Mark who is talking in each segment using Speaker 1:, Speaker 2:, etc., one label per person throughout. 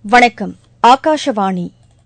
Speaker 1: வணக்கம் ஆகாஷவாணி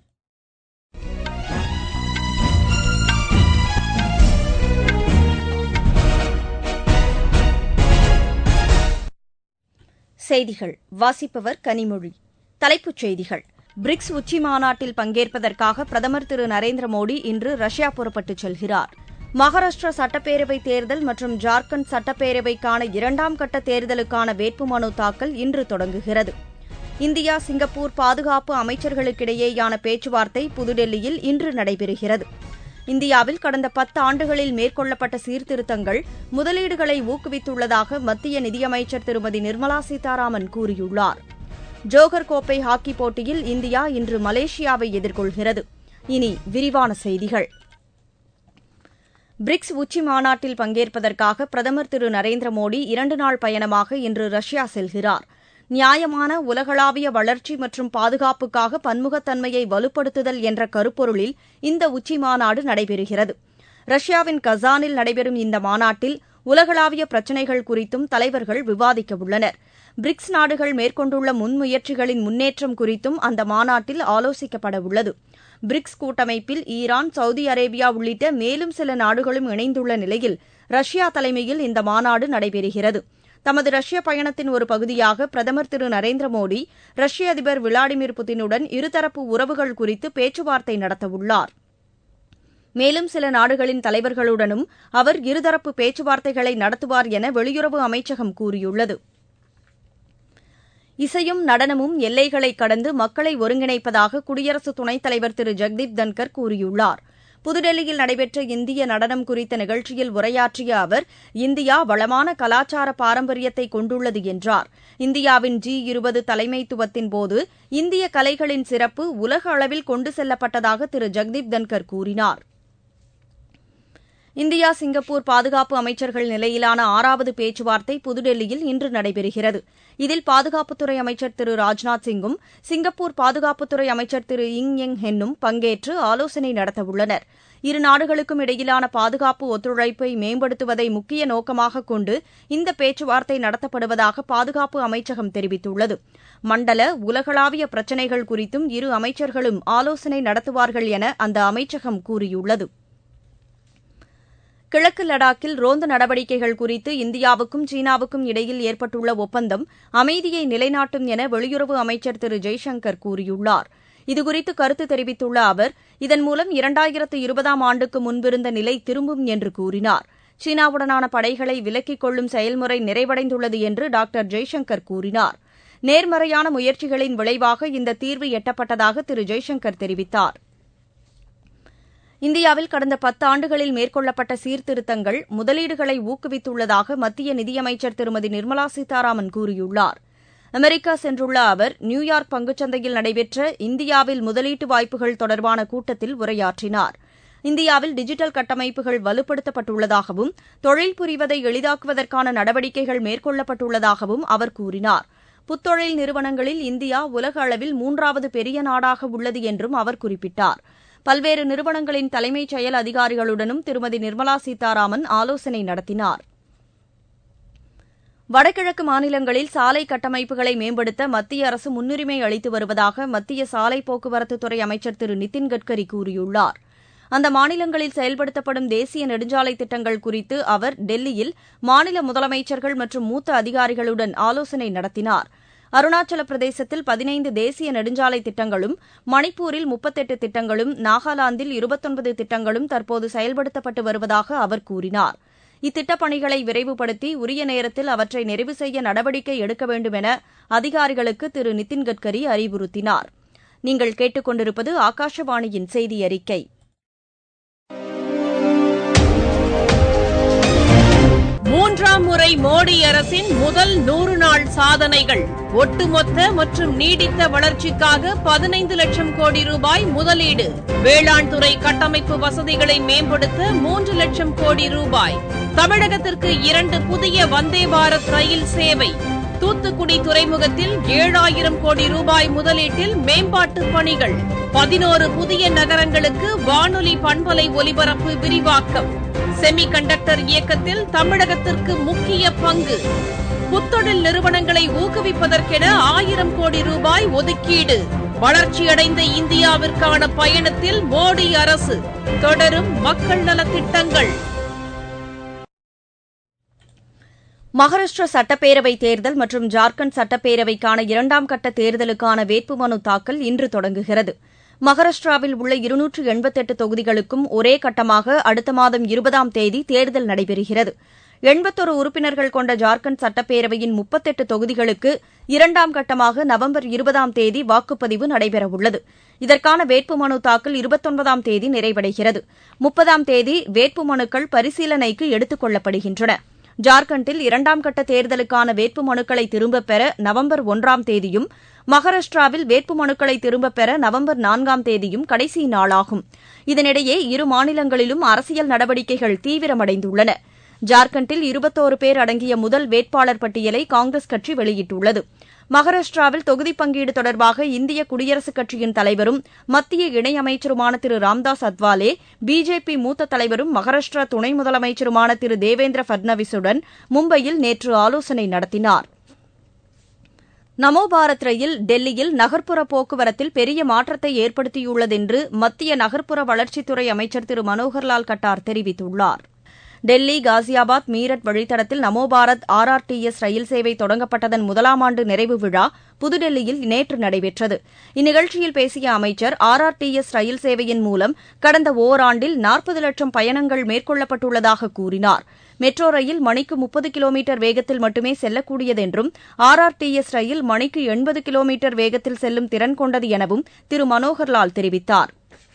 Speaker 1: செய்திகள் வாசிப்பவர் கனிமொழி தலைப்புச் செய்திகள் பிரிக்ஸ் உச்சி மாநாட்டில் பங்கேற்பதற்காக பிரதமர் திரு நரேந்திர மோடி இன்று ரஷ்யா புறப்பட்டுச் செல்கிறார் மகாராஷ்டிரா சட்டப்பேரவைத் தேர்தல் மற்றும் ஜார்க்கண்ட் சட்டப்பேரவைக்கான இரண்டாம் கட்ட தேர்தலுக்கான வேட்புமனு தாக்கல் இன்று தொடங்குகிறது இந்தியா சிங்கப்பூர் பாதுகாப்பு அமைச்சர்களுக்கிடையேயான பேச்சுவார்த்தை புதுடெல்லியில் இன்று நடைபெறுகிறது இந்தியாவில் கடந்த பத்து ஆண்டுகளில் மேற்கொள்ளப்பட்ட சீர்திருத்தங்கள் முதலீடுகளை ஊக்குவித்துள்ளதாக மத்திய நிதியமைச்சர் திருமதி நிர்மலா சீதாராமன் கூறியுள்ளார் ஜோகர் கோப்பை ஹாக்கி போட்டியில் இந்தியா இன்று மலேசியாவை எதிர்கொள்கிறது இனி விரிவான செய்திகள் பிரிக்ஸ் உச்சி மாநாட்டில் பங்கேற்பதற்காக பிரதமர் திரு நரேந்திர மோடி இரண்டு நாள் பயணமாக இன்று ரஷ்யா செல்கிறார் நியாயமான உலகளாவிய வளர்ச்சி மற்றும் பாதுகாப்புக்காக பன்முகத்தன்மையை வலுப்படுத்துதல் என்ற கருப்பொருளில் இந்த உச்சி மாநாடு நடைபெறுகிறது ரஷ்யாவின் கசானில் நடைபெறும் இந்த மாநாட்டில் உலகளாவிய பிரச்சினைகள் குறித்தும் தலைவர்கள் விவாதிக்க உள்ளனர் பிரிக்ஸ் நாடுகள் மேற்கொண்டுள்ள முன்முயற்சிகளின் முன்னேற்றம் குறித்தும் அந்த மாநாட்டில் ஆலோசிக்கப்பட உள்ளது பிரிக்ஸ் கூட்டமைப்பில் ஈரான் சவுதி அரேபியா உள்ளிட்ட மேலும் சில நாடுகளும் இணைந்துள்ள நிலையில் ரஷ்யா தலைமையில் இந்த மாநாடு நடைபெறுகிறது தமது ரஷ்ய பயணத்தின் ஒரு பகுதியாக பிரதமர் திரு நரேந்திர மோடி ரஷ்ய அதிபர் விளாடிமிர் புதினுடன் இருதரப்பு உறவுகள் குறித்து பேச்சுவார்த்தை நடத்தவுள்ளார் மேலும் சில நாடுகளின் தலைவர்களுடனும் அவர் இருதரப்பு பேச்சுவார்த்தைகளை நடத்துவார் என வெளியுறவு அமைச்சகம் கூறியுள்ளது இசையும் நடனமும் எல்லைகளை கடந்து மக்களை ஒருங்கிணைப்பதாக குடியரசு துணைத் தலைவர் திரு ஜெக்தீப் தன்கர் கூறியுள்ளார் புதுடெல்லியில் நடைபெற்ற இந்திய நடனம் குறித்த நிகழ்ச்சியில் உரையாற்றிய அவர் இந்தியா வளமான கலாச்சார பாரம்பரியத்தை கொண்டுள்ளது என்றார் இந்தியாவின் ஜி இருபது தலைமைத்துவத்தின் போது இந்திய கலைகளின் சிறப்பு உலக அளவில் கொண்டு செல்லப்பட்டதாக திரு ஜெக்தீப் தன்கர் கூறினார் இந்தியா சிங்கப்பூர் பாதுகாப்பு அமைச்சர்கள் நிலையிலான ஆறாவது பேச்சுவார்த்தை புதுடெல்லியில் இன்று நடைபெறுகிறது இதில் பாதுகாப்புத்துறை அமைச்சர் திரு ராஜ்நாத் சிங்கும் சிங்கப்பூர் பாதுகாப்புத்துறை அமைச்சர் திரு இங் எங் ஹென்னும் பங்கேற்று ஆலோசனை நடத்தவுள்ளனர் இரு நாடுகளுக்கும் இடையிலான பாதுகாப்பு ஒத்துழைப்பை மேம்படுத்துவதை முக்கிய நோக்கமாக கொண்டு இந்த பேச்சுவார்த்தை நடத்தப்படுவதாக பாதுகாப்பு அமைச்சகம் தெரிவித்துள்ளது மண்டல உலகளாவிய பிரச்சினைகள் குறித்தும் இரு அமைச்சர்களும் ஆலோசனை நடத்துவார்கள் என அந்த அமைச்சகம் கூறியுள்ளது கிழக்கு லடாக்கில் ரோந்து நடவடிக்கைகள் குறித்து இந்தியாவுக்கும் சீனாவுக்கும் இடையில் ஏற்பட்டுள்ள ஒப்பந்தம் அமைதியை நிலைநாட்டும் என வெளியுறவு அமைச்சர் திரு ஜெய்சங்கர் கூறியுள்ளார் இதுகுறித்து கருத்து தெரிவித்துள்ள அவர் இதன் மூலம் இரண்டாயிரத்து இருபதாம் ஆண்டுக்கு முன்பிருந்த நிலை திரும்பும் என்று கூறினார் சீனாவுடனான படைகளை விலக்கிக் கொள்ளும் செயல்முறை நிறைவடைந்துள்ளது என்று டாக்டர் ஜெய்சங்கர் கூறினார் நேர்மறையான முயற்சிகளின் விளைவாக இந்த தீர்வு எட்டப்பட்டதாக திரு ஜெய்சங்கர் தெரிவித்தாா் இந்தியாவில் கடந்த பத்து ஆண்டுகளில் மேற்கொள்ளப்பட்ட சீர்திருத்தங்கள் முதலீடுகளை ஊக்குவித்துள்ளதாக மத்திய நிதியமைச்சர் திருமதி நிர்மலா சீதாராமன் கூறியுள்ளார் அமெரிக்கா சென்றுள்ள அவர் நியூயார்க் பங்குச்சந்தையில் நடைபெற்ற இந்தியாவில் முதலீட்டு வாய்ப்புகள் தொடர்பான கூட்டத்தில் உரையாற்றினார் இந்தியாவில் டிஜிட்டல் கட்டமைப்புகள் வலுப்படுத்தப்பட்டுள்ளதாகவும் தொழில் புரிவதை எளிதாக்குவதற்கான நடவடிக்கைகள் மேற்கொள்ளப்பட்டுள்ளதாகவும் அவர் கூறினார் புத்தொழில் நிறுவனங்களில் இந்தியா உலக அளவில் மூன்றாவது பெரிய நாடாக உள்ளது என்றும் அவர் குறிப்பிட்டார் பல்வேறு நிறுவனங்களின் தலைமைச் செயல் அதிகாரிகளுடனும் திருமதி நிர்மலா சீதாராமன் ஆலோசனை நடத்தினார் வடகிழக்கு மாநிலங்களில் சாலை கட்டமைப்புகளை மேம்படுத்த மத்திய அரசு முன்னுரிமை அளித்து வருவதாக மத்திய சாலை போக்குவரத்துத்துறை அமைச்சர் திரு நிதின் கட்கரி கூறியுள்ளார் அந்த மாநிலங்களில் செயல்படுத்தப்படும் தேசிய நெடுஞ்சாலை திட்டங்கள் குறித்து அவர் டெல்லியில் மாநில முதலமைச்சர்கள் மற்றும் மூத்த அதிகாரிகளுடன் ஆலோசனை நடத்தினார் அருணாச்சல பிரதேசத்தில் பதினைந்து தேசிய நெடுஞ்சாலை திட்டங்களும் மணிப்பூரில் முப்பத்தெட்டு திட்டங்களும் நாகாலாந்தில் இருபத்தொன்பது திட்டங்களும் தற்போது செயல்படுத்தப்பட்டு வருவதாக அவர் கூறினார் இத்திட்டப் பணிகளை விரைவுபடுத்தி உரிய நேரத்தில் அவற்றை நிறைவு செய்ய நடவடிக்கை எடுக்க வேண்டும் என அதிகாரிகளுக்கு திரு நிதின் கட்கரி அறிவுறுத்தினார் நீங்கள் கேட்டுக்கொண்டிருப்பது ஆகாஷவாணியின் செய்தி அறிக்கை
Speaker 2: மூன்றாம் முறை மோடி அரசின் முதல் நூறு நாள் சாதனைகள் ஒட்டுமொத்த மற்றும் நீடித்த வளர்ச்சிக்காக பதினைந்து லட்சம் கோடி ரூபாய் முதலீடு வேளாண் துறை கட்டமைப்பு வசதிகளை மேம்படுத்த மூன்று லட்சம் கோடி ரூபாய் தமிழகத்திற்கு இரண்டு புதிய வந்தே பாரத் ரயில் சேவை தூத்துக்குடி துறைமுகத்தில் ஏழாயிரம் கோடி ரூபாய் முதலீட்டில் மேம்பாட்டு பணிகள் பதினோரு புதிய நகரங்களுக்கு வானொலி பண்பலை ஒலிபரப்பு விரிவாக்கம் செமி கண்டக்டர் இயக்கத்தில் தமிழகத்திற்கு முக்கிய பங்கு புத்தொழில் நிறுவனங்களை ஊக்குவிப்பதற்கென ஆயிரம் கோடி ரூபாய் ஒதுக்கீடு வளர்ச்சியடைந்த இந்தியாவிற்கான பயணத்தில் மோடி அரசு தொடரும் மக்கள் நலத்திட்டங்கள்
Speaker 1: மகாராஷ்டிரா சட்டப்பேரவை தேர்தல் மற்றும் ஜார்க்கண்ட் சட்டப்பேரவைக்கான இரண்டாம் கட்ட தேர்தலுக்கான வேட்புமனு தாக்கல் இன்று தொடங்குகிறது மகாராஷ்டிராவில் உள்ள இருநூற்று எண்பத்தெட்டு தொகுதிகளுக்கும் ஒரே கட்டமாக அடுத்த மாதம் இருபதாம் தேதி தேர்தல் நடைபெறுகிறது எண்பத்தொரு உறுப்பினர்கள் கொண்ட ஜார்க்கண்ட் சட்டப்பேரவையின் முப்பத்தெட்டு தொகுதிகளுக்கு இரண்டாம் கட்டமாக நவம்பர் இருபதாம் தேதி வாக்குப்பதிவு நடைபெறவுள்ளது இதற்கான வேட்புமனு தாக்கல் இருபத்தொன்பதாம் தேதி நிறைவடைகிறது முப்பதாம் தேதி வேட்புமனுக்கள் பரிசீலனைக்கு எடுத்துக் கொள்ளப்படுகின்றன ஜார்க்கண்டில் இரண்டாம் கட்ட தேர்தலுக்கான வேட்புமனுக்களை திரும்பப் பெற நவம்பர் ஒன்றாம் தேதியும் மகாராஷ்டிராவில் வேட்புமனுக்களை திரும்பப் பெற நவம்பர் நான்காம் தேதியும் கடைசி நாளாகும் இதனிடையே இரு மாநிலங்களிலும் அரசியல் நடவடிக்கைகள் தீவிரமடைந்துள்ளன ஜார்க்கண்டில் இருபத்தோரு பேர் அடங்கிய முதல் வேட்பாளர் பட்டியலை காங்கிரஸ் கட்சி வெளியிட்டுள்ளது மகாராஷ்டிராவில் தொகுதி பங்கீடு தொடர்பாக இந்திய குடியரசுக் கட்சியின் தலைவரும் மத்திய இணையமைச்சருமான திரு ராம்தாஸ் அத்வாலே பிஜேபி மூத்த தலைவரும் மகாராஷ்டிரா துணை முதலமைச்சருமான திரு தேவேந்திர பட்னவிஸுடன் மும்பையில் நேற்று ஆலோசனை நடத்தினார் நமோ பாரத் ரயில் டெல்லியில் நகர்ப்புற போக்குவரத்தில் பெரிய மாற்றத்தை ஏற்படுத்தியுள்ளதென்று மத்திய நகர்ப்புற வளர்ச்சித்துறை அமைச்சர் திரு மனோகர்லால் கட்டார் தெரிவித்துள்ளார் டெல்லி காசியாபாத் மீரட் வழித்தடத்தில் நமோ பாரத் ஆர்ஆர்டிஎஸ் ரயில் சேவை தொடங்கப்பட்டதன் முதலாம் ஆண்டு நிறைவு விழா புதுடெல்லியில் நேற்று நடைபெற்றது இந்நிகழ்ச்சியில் பேசிய அமைச்சர் ஆர்ஆர்டிஎஸ் ரயில் சேவையின் மூலம் கடந்த ஓராண்டில் நாற்பது லட்சம் பயணங்கள் மேற்கொள்ளப்பட்டுள்ளதாக கூறினார் மெட்ரோ ரயில் மணிக்கு முப்பது கிலோமீட்டர் வேகத்தில் மட்டுமே செல்லக்கூடியதென்றும் ஆர்ஆர்டிஎஸ் ரயில் மணிக்கு எண்பது கிலோமீட்டர் வேகத்தில் செல்லும் திறன் கொண்டது எனவும் திரு மனோகர்லால் தெரிவித்தார்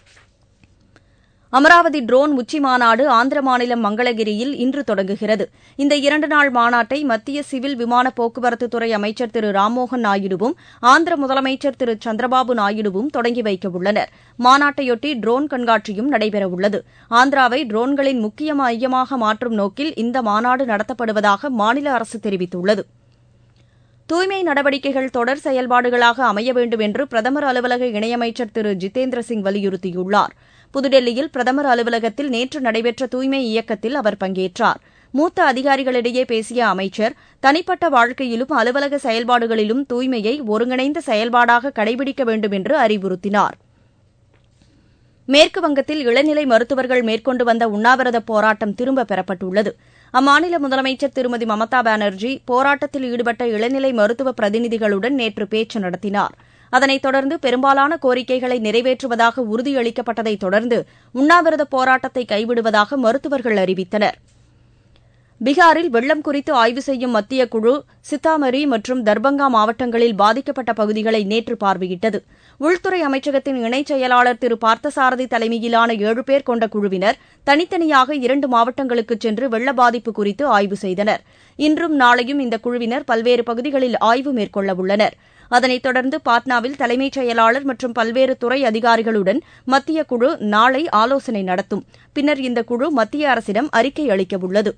Speaker 1: அமராவதி ட்ரோன் உச்சிமாநாடு ஆந்திர மாநிலம் மங்களகிரியில் இன்று தொடங்குகிறது இந்த இரண்டு நாள் மாநாட்டை மத்திய சிவில் விமான போக்குவரத்துத்துறை அமைச்சர் திரு ராம்மோகன் நாயுடுவும் ஆந்திர முதலமைச்சர் திரு சந்திரபாபு நாயுடுவும் தொடங்கி வைக்க உள்ளனர் மாநாட்டையொட்டி ட்ரோன் கண்காட்சியும் நடைபெறவுள்ளது ஆந்திராவை ட்ரோன்களின் முக்கிய மையமாக மாற்றும் நோக்கில் இந்த மாநாடு நடத்தப்படுவதாக மாநில அரசு தெரிவித்துள்ளது தூய்மை நடவடிக்கைகள் தொடர் செயல்பாடுகளாக அமைய வேண்டும் என்று பிரதமர் அலுவலக இணையமைச்சர் திரு ஜிதேந்திர சிங் வலியுறுத்தியுள்ளார் புதுடெல்லியில் பிரதமர் அலுவலகத்தில் நேற்று நடைபெற்ற தூய்மை இயக்கத்தில் அவர் பங்கேற்றார் மூத்த அதிகாரிகளிடையே பேசிய அமைச்சர் தனிப்பட்ட வாழ்க்கையிலும் அலுவலக செயல்பாடுகளிலும் தூய்மையை ஒருங்கிணைந்த செயல்பாடாக கடைபிடிக்க வேண்டும் என்று அறிவுறுத்தினார் மேற்கு வங்கத்தில் இளநிலை மருத்துவர்கள் மேற்கொண்டு வந்த உண்ணாவிரத போராட்டம் திரும்பப் பெறப்பட்டுள்ளது அம்மாநில முதலமைச்சர் திருமதி மமதா பானர்ஜி போராட்டத்தில் ஈடுபட்ட இளநிலை மருத்துவ பிரதிநிதிகளுடன் நேற்று பேச்சு நடத்தினார் அதனைத் தொடர்ந்து பெரும்பாலான கோரிக்கைகளை நிறைவேற்றுவதாக உறுதியளிக்கப்பட்டதைத் தொடர்ந்து உண்ணாவிரத போராட்டத்தை கைவிடுவதாக மருத்துவர்கள் அறிவித்தனர் பீகாரில் வெள்ளம் குறித்து ஆய்வு செய்யும் மத்திய குழு சித்தாமரி மற்றும் தர்பங்கா மாவட்டங்களில் பாதிக்கப்பட்ட பகுதிகளை நேற்று பார்வையிட்டது உள்துறை அமைச்சகத்தின் இணைச் செயலாளர் திரு பார்த்தசாரதி தலைமையிலான ஏழு பேர் கொண்ட குழுவினர் தனித்தனியாக இரண்டு மாவட்டங்களுக்குச் சென்று வெள்ள பாதிப்பு குறித்து ஆய்வு செய்தனர் இன்றும் நாளையும் இந்த குழுவினர் பல்வேறு பகுதிகளில் ஆய்வு மேற்கொள்ளவுள்ளனர் அதனைத் தொடர்ந்து பாட்னாவில் தலைமைச் செயலாளர் மற்றும் பல்வேறு துறை அதிகாரிகளுடன் மத்திய குழு நாளை ஆலோசனை நடத்தும் பின்னர் இந்த குழு மத்திய அரசிடம் அறிக்கை அளிக்கவுள்ளது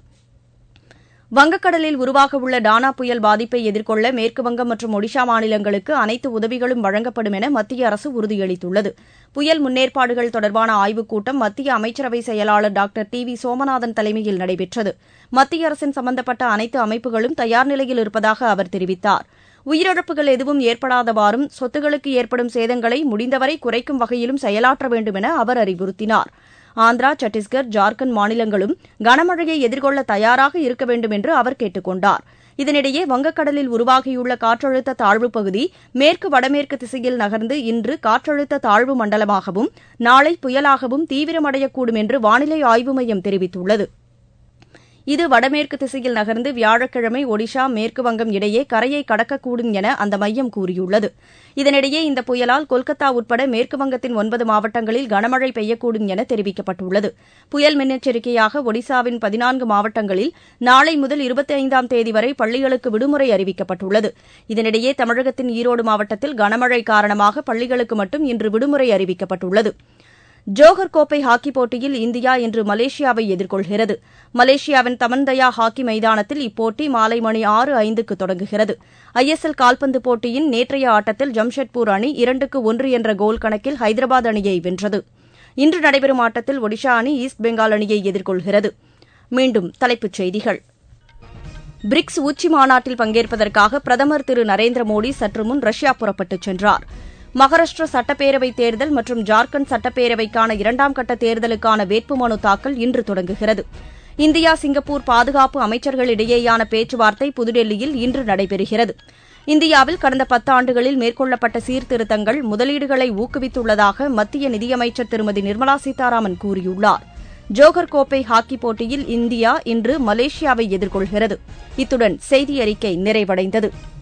Speaker 1: வங்கக்கடலில் உருவாகவுள்ள டானா புயல் பாதிப்பை எதிர்கொள்ள மேற்குவங்கம் மற்றும் ஒடிஷா மாநிலங்களுக்கு அனைத்து உதவிகளும் வழங்கப்படும் என மத்திய அரசு உறுதியளித்துள்ளது புயல் முன்னேற்பாடுகள் தொடர்பான ஆய்வுக் கூட்டம் மத்திய அமைச்சரவை செயலாளர் டாக்டர் டி வி சோமநாதன் தலைமையில் நடைபெற்றது மத்திய அரசின் சம்பந்தப்பட்ட அனைத்து அமைப்புகளும் தயார் நிலையில் இருப்பதாக அவர் தெரிவித்தார் உயிரிழப்புகள் எதுவும் ஏற்படாதவாறும் சொத்துகளுக்கு ஏற்படும் சேதங்களை முடிந்தவரை குறைக்கும் வகையிலும் செயலாற்ற வேண்டும் என அவர் அறிவுறுத்தினார் ஆந்திரா சத்தீஸ்கர் ஜார்க்கண்ட் மாநிலங்களும் கனமழையை எதிர்கொள்ள தயாராக இருக்க வேண்டும் என்று அவர் கேட்டுக் கொண்டார் இதனிடையே வங்கக்கடலில் உருவாகியுள்ள காற்றழுத்த தாழ்வுப் பகுதி மேற்கு வடமேற்கு திசையில் நகர்ந்து இன்று காற்றழுத்த தாழ்வு மண்டலமாகவும் நாளை புயலாகவும் தீவிரமடையக்கூடும் என்று வானிலை ஆய்வு மையம் தெரிவித்துள்ளது இது வடமேற்கு திசையில் நகர்ந்து வியாழக்கிழமை ஒடிஷா மேற்குவங்கம் இடையே கரையை கடக்கக்கூடும் என அந்த மையம் கூறியுள்ளது இதனிடையே இந்த புயலால் கொல்கத்தா உட்பட மேற்குவங்கத்தின் ஒன்பது மாவட்டங்களில் கனமழை பெய்யக்கூடும் என தெரிவிக்கப்பட்டுள்ளது புயல் முன்னெச்சரிக்கையாக ஒடிசாவின் பதினான்கு மாவட்டங்களில் நாளை முதல் இருபத்தி ஐந்தாம் தேதி வரை பள்ளிகளுக்கு விடுமுறை அறிவிக்கப்பட்டுள்ளது இதனிடையே தமிழகத்தின் ஈரோடு மாவட்டத்தில் கனமழை காரணமாக பள்ளிகளுக்கு மட்டும் இன்று விடுமுறை அறிவிக்கப்பட்டுள்ளது ஜோஹர் கோப்பை ஹாக்கிப் போட்டியில் இந்தியா இன்று மலேசியாவை எதிர்கொள்கிறது மலேசியாவின் தமன்தயா ஹாக்கி மைதானத்தில் இப்போட்டி மாலை மணி ஆறு ஐந்துக்கு தொடங்குகிறது ஐஎஸ்எல் கால்பந்து போட்டியின் நேற்றைய ஆட்டத்தில் ஜம்ஷெட்பூர் அணி இரண்டுக்கு ஒன்று என்ற கோல் கணக்கில் ஹைதராபாத் அணியை வென்றது இன்று நடைபெறும் ஆட்டத்தில் ஒடிஷா அணி ஈஸ்ட் பெங்கால் அணியை எதிர்கொள்கிறது மீண்டும் தலைப்புச் செய்திகள் பிரிக்ஸ் உச்சி மாநாட்டில் பங்கேற்பதற்காக பிரதமர் திரு நரேந்திர மோடி சற்று முன் ரஷ்யா புறப்பட்டுச் சென்றார் மகாராஷ்டிரா சட்டப்பேரவைத் தேர்தல் மற்றும் ஜார்க்கண்ட் சட்டப்பேரவைக்கான இரண்டாம் கட்ட தேர்தலுக்கான வேட்புமனு தாக்கல் இன்று தொடங்குகிறது இந்தியா சிங்கப்பூர் பாதுகாப்பு அமைச்சர்களிடையேயான பேச்சுவார்த்தை புதுடெல்லியில் இன்று நடைபெறுகிறது இந்தியாவில் கடந்த பத்தாண்டுகளில் மேற்கொள்ளப்பட்ட சீர்திருத்தங்கள் முதலீடுகளை ஊக்குவித்துள்ளதாக மத்திய நிதியமைச்சர் திருமதி நிர்மலா சீதாராமன் கூறியுள்ளார் ஜோகர் கோப்பை ஹாக்கி போட்டியில் இந்தியா இன்று மலேசியாவை எதிர்கொள்கிறது இத்துடன் செய்தி அறிக்கை நிறைவடைந்தது